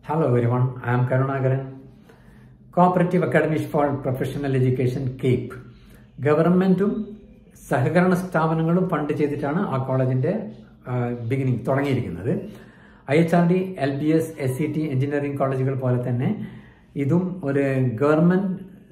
Hello everyone, I am Karunagaran, Cooperative Academy for Professional Education, CAPE. ഗവൺമെന്റും സഹകരണ സ്ഥാപനങ്ങളും fund ചെയ്തിട്ടാണ് ആ കോളേജിന്റെ ബിഗിനിങ് തുടങ്ങിയിരിക്കുന്നത് I H R D L B S S C T engineering കോളേജുകൾ പോലെ തന്നെ ഇതും ഒരു government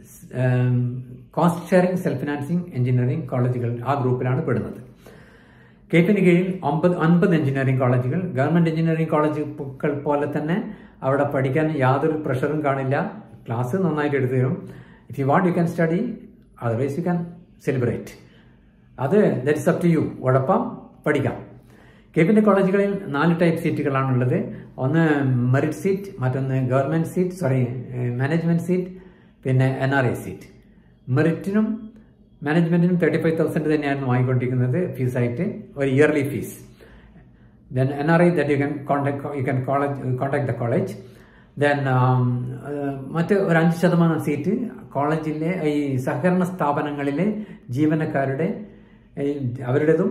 cost sharing self financing engineering കോളേജുകൾ ആ ഗ്രൂപ്പിലാണ് പെടുന്നത് കേപ്പിന് കീഴിൽ ഒമ്പത് അൻപത് എഞ്ചിനീയറിംഗ് കോളേജുകൾ ഗവൺമെന്റ് എഞ്ചിനീയറിംഗ് കോളേജുകൾ പോലെ തന്നെ അവിടെ പഠിക്കാൻ യാതൊരു പ്രഷറും കാണില്ല ക്ലാസ് നന്നായിട്ട് എടുത്തു തരും if you want you can study otherwise you can celebrate അത് ദറ്റ്സ് അപ് ടു യു ഉഴപ്പം പഠിക്കാം കേപ്പിന്റെ കോളേജുകളിൽ നാല് ടൈപ്പ് സീറ്റുകളാണുള്ളത് ഒന്ന് മെറിറ്റ് സീറ്റ് മറ്റൊന്ന് government seat sorry management seat പിന്നെ എൻ ആർ ഐ സീറ്റ് മെറിറ്റിനും മാനേജ്മെന്റിനും തേർട്ടി ഫൈവ് തൗസൻഡ് തന്നെയായിരുന്നു വാങ്ങിക്കൊണ്ടിരിക്കുന്നത് ഫീസായിട്ട് ഒരു yearly fees then N R I that you can contact you can college contact the college then മറ്റ് ഒരു അഞ്ച് ശതമാനം സീറ്റ് കോളേജിലെ ഈ സഹകരണ സ്ഥാപനങ്ങളിലെ ജീവനക്കാരുടെ അവരുടേതും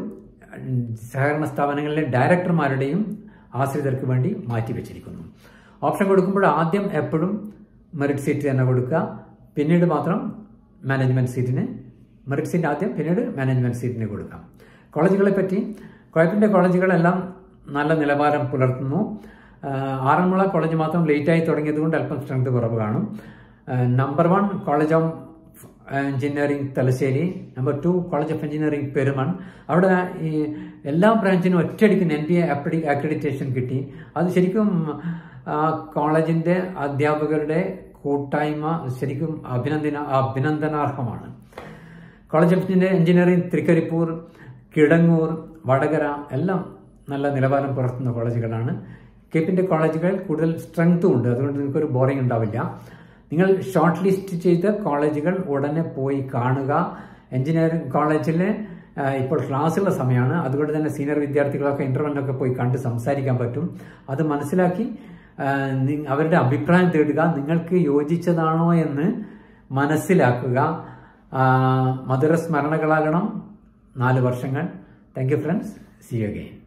സഹകരണ സ്ഥാപനങ്ങളിലെ ഡയറക്ടർമാരുടെയും ആശ്രിതർക്ക് വേണ്ടി മാറ്റിവെച്ചിരിക്കുന്നു ഓപ്ഷൻ കൊടുക്കുമ്പോൾ ആദ്യം എപ്പോഴും മെറിറ്റ് സീറ്റ് തന്നെ കൊടുക്കുക പിന്നീട് മാത്രം മാനേജ്മെന്റ് സീറ്റിന് മെറിറ്റ് സീറ്റ് ആദ്യം പിന്നീട് മാനേജ്മെന്റ് സീറ്റിന് കൊടുക്കാം കോളേജുകളെ പറ്റി കുഴപ്പിൻ്റെ കോളേജുകളെല്ലാം നല്ല നിലവാരം പുലർത്തുന്നു ആറന്മുള കോളേജ് മാത്രം ലേറ്റായി തുടങ്ങിയതുകൊണ്ട് അല്പം സ്ട്രെങ്ത് കുറവ് കാണും number one college of engineering Thalassery number two college of engineering Perumon അവിടെ ഈ എല്ലാ ബ്രാഞ്ചിനും ഒറ്റയടിക്ക് എൻ ബി എ അക്രഡിറ്റേഷൻ കിട്ടി അത് ശരിക്കും ആ കോളേജിന്റെ അധ്യാപകരുടെ കൂട്ടായ്മ ശരിക്കും അഭിനന്ദന അഭിനന്ദനാർഹമാണ് college of engineering Trikaripur Kidangoor Vadakara എല്ലാം നല്ല നിലവാരം പുലർത്തുന്ന കോളേജുകളാണ് കേപ്പിന്റെ കോളേജുകൾ കൂടുതൽ സ്ട്രെങ്ത്തും ഉണ്ട് അതുകൊണ്ട് നിങ്ങൾക്കൊരു ബോറിംഗ് ഉണ്ടാവില്ല നിങ്ങൾ ഷോർട്ട് ലിസ്റ്റ് ചെയ്ത കോളേജുകൾ ഉടനെ പോയി കാണുക എഞ്ചിനീയറിംഗ് കോളേജിൽ ഇപ്പോൾ ക്ലാസ്സുള്ള സമയമാണ് അതുകൊണ്ട് തന്നെ സീനിയർ വിദ്യാർത്ഥികളൊക്കെ ഇന്റർവെല്ലൊക്കെ പോയി കണ്ട് സംസാരിക്കാൻ പറ്റും അത് മനസ്സിലാക്കി അവരുടെ അഭിപ്രായം തേടുക നിങ്ങൾക്ക് യോജിച്ചതാണോ എന്ന് മനസ്സിലാക്കുക മധുര സ്മരണകളാകണം നാല് വർഷങ്ങൾ thank you friends see you again